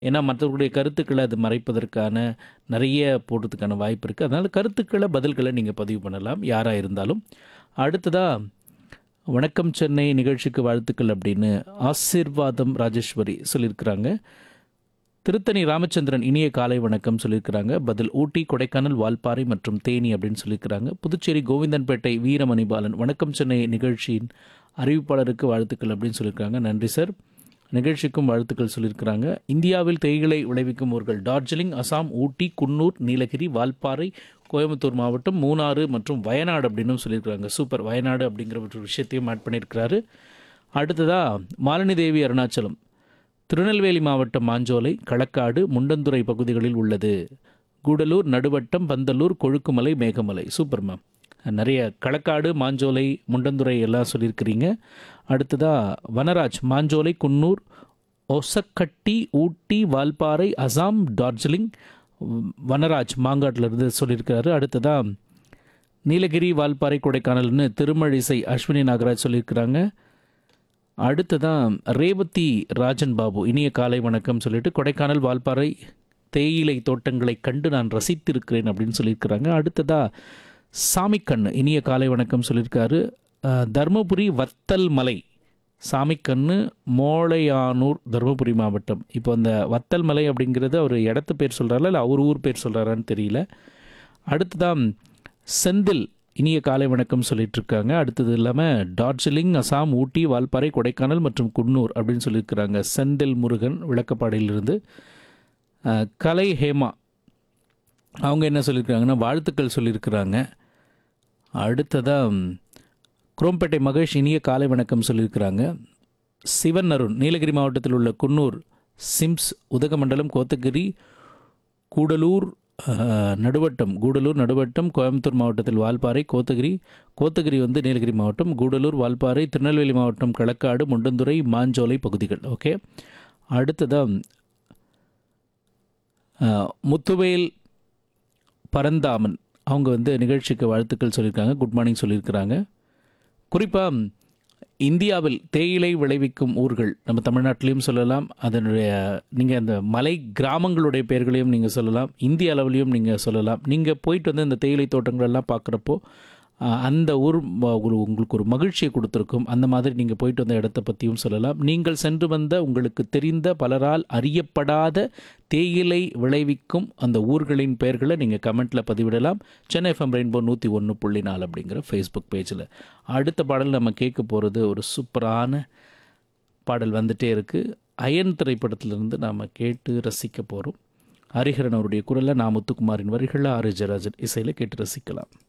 ஏன்னா மற்றவர்களுடைய கருத்துக்களை அது மறைப்பதற்கான நிறைய போடுறதுக்கான வாய்ப்பு இருக்குது அதனால் கருத்துக்களை பதில்களை நீங்கள் பதிவு பண்ணலாம் யாராக இருந்தாலும் அடுத்ததாக வணக்கம் சென்னை நிகழ்ச்சிக்கு வாழ்த்துக்கள் அப்படின்னு ஆசீர்வாதம் ராஜேஸ்வரி சொல்லியிருக்கிறாங்க திருத்தணி ராமச்சந்திரன் இனிய காலை வணக்கம் சொல்லியிருக்கிறாங்க பதில் ஊட்டி கொடைக்கானல் வால்பாறை மற்றும் தேனி அப்படின்னு சொல்லியிருக்கிறாங்க புதுச்சேரி கோவிந்தன்பேட்டை வீரமணிபாலன் வணக்கம் சென்னை நிகழ்ச்சியின் அறிவிப்பாளருக்கு வாழ்த்துக்கள் அப்படின்னு சொல்லியிருக்காங்க நன்றி சார் நிகழ்ச்சிக்கும் வாழ்த்துக்கள் சொல்லியிருக்கிறாங்க இந்தியாவில் தேயிலை விளைவிக்கும் ஊர்கள் டார்ஜிலிங் அசாம் ஊட்டி குன்னூர் நீலகிரி வால்பாறை கோயம்புத்தூர் மாவட்டம் மூணாறு மற்றும் வயநாடு அப்படின்னு சொல்லியிருக்கிறாங்க சூப்பர் வயநாடு அப்படிங்கிற ஒரு விஷயத்தையும் ஆட் பண்ணியிருக்கிறாரு அடுத்ததாக மாலினி தேவி அருணாச்சலம் திருநெல்வேலி மாவட்டம் மாஞ்சோலை களக்காடு முண்டந்துறை பகுதிகளில் உள்ளது கூடலூர் நடுவட்டம் பந்தலூர் கொழுக்குமலை மேகமலை சூப்பர் மேம் நிறைய களக்காடு மாஞ்சோலை முண்டந்துறை எல்லாம் சொல்லியிருக்கிறீங்க அடுத்ததாக வனராஜ் மாஞ்சோலை குன்னூர் ஒசக்கட்டி ஊட்டி வால்பாறை அசாம் டார்ஜிலிங் வனராஜ் மாங்காட்டில் இருந்து சொல்லியிருக்காரு அடுத்ததாக நீலகிரி வால்பாறை கொடைக்கானல்னு திருமழிசை அஸ்வினி நாகராஜ் சொல்லியிருக்கிறாங்க அடுத்ததான் ரேவதி ராஜன் பாபு இனிய காலை வணக்கம் சொல்லிட்டு கொடைக்கானல் வால்பாறை தேயிலை தோட்டங்களை கண்டு நான் ரசித்திருக்கிறேன் அப்படின்னு சொல்லியிருக்கிறாங்க அடுத்ததா சாமிக்கண்ணு இனிய காலை வணக்கம் சொல்லியிருக்காரு அஹ், தருமபுரி வத்தல் மலை சாமிக்கண்ணு மோளையானூர் தருமபுரி மாவட்டம் இப்போ அந்த வத்தல் மலை அப்படிங்கிறது அவர் இடத்து பேர் சொல்கிறாரா இல்லை அவர் ஊர் பேர் சொல்கிறாரான்னு தெரியல அடுத்ததான் செந்தில் இனிய காலை வணக்கம் சொல்லிட்டு இருக்காங்க அடுத்தது இல்லாமல் டார்ஜிலிங் அசாம் ஊட்டி வால்பாறை கொடைக்கானல் மற்றும் குன்னூர் அப்படின்னு சொல்லியிருக்கிறாங்க செந்தில் முருகன் விளக்கப்பாடையிலிருந்து அஹ், கலை ஹேமா அவங்க என்ன சொல்லியிருக்காங்கன்னா வாழ்த்துக்கள் சொல்லியிருக்கிறாங்க அடுத்ததாக குரோம்பேட்டை மகேஷ் இனிய காலை வணக்கம் சொல்லியிருக்கிறாங்க சிவன் அருண் நீலகிரி மாவட்டத்தில் உள்ள குன்னூர் சிம்ஸ் உதகமண்டலம் கோத்தகிரி கூடலூர் அஹ், நடுவட்டம் கூடலூர் நடுவட்டம் கோயம்புத்தூர் மாவட்டத்தில் வால்பாறை கோத்தகிரி கோத்தகிரி வந்து நீலகிரி மாவட்டம் கூடலூர் வால்பாறை திருநெல்வேலி மாவட்டம் களக்காடு முண்டந்துறை மாஞ்சோலை பகுதிகள் ஓகே அடுத்ததாக முத்துவேல் பரந்தாமன் அவங்க வந்து நிகழ்ச்சிக்கு வாழ்த்துக்கள் சொல்லியிருக்காங்க குட் மார்னிங் சொல்லியிருக்கிறாங்க குறிப்பாக இந்தியாவில் தேயிலை விளைவிக்கும் ஊர்கள் நம்ம தமிழ்நாட்டிலையும் சொல்லலாம் அதனுடைய நீங்கள் அந்த மலை கிராமங்களுடைய பெயர்களையும் நீங்கள் சொல்லலாம் இந்திய அளவுலையும் நீங்கள் சொல்லலாம் நீங்கள் போயிட்டு வந்து இந்த தேயிலை தோட்டங்கள் எல்லாம் பார்க்குறப்போ ஆஹ், அந்த ஊர் ம- ஒரு உங்களுக்கு ஒரு மகிழ்ச்சியை கொடுத்துருக்கும் அந்த மாதிரி நீங்கள் போயிட்டு வந்த இடத்த பற்றியும் சொல்லலாம் நீங்கள் சென்று வந்த உங்களுக்கு தெரிந்த பலரால் அறியப்படாத தேயிலை விளைவிக்கும் அந்த ஊர்களின் பெயர்களை நீங்கள் கமெண்ட்டில் பதிவிடலாம் சென்னை எஃப்எம் ரெயின்போ நூற்றி ஒன்று புள்ளி நாலு அப்படிங்கிற ஃபேஸ்புக் பேஜில் அடுத்த பாடல் நம்ம கேட்க போகிறது ஒரு சூப்பரான பாடல் வந்துட்டே இருக்குது அயன் திரைப்படத்திலிருந்து நாம் கேட்டு ரசிக்க போகிறோம் ஹரிஹரன் அவருடைய குரலில் நான் முத்துக்குமாரின் வரிகளில் ஆர் ஜெராஜன் இசையில் கேட்டு ரசிக்கலாம்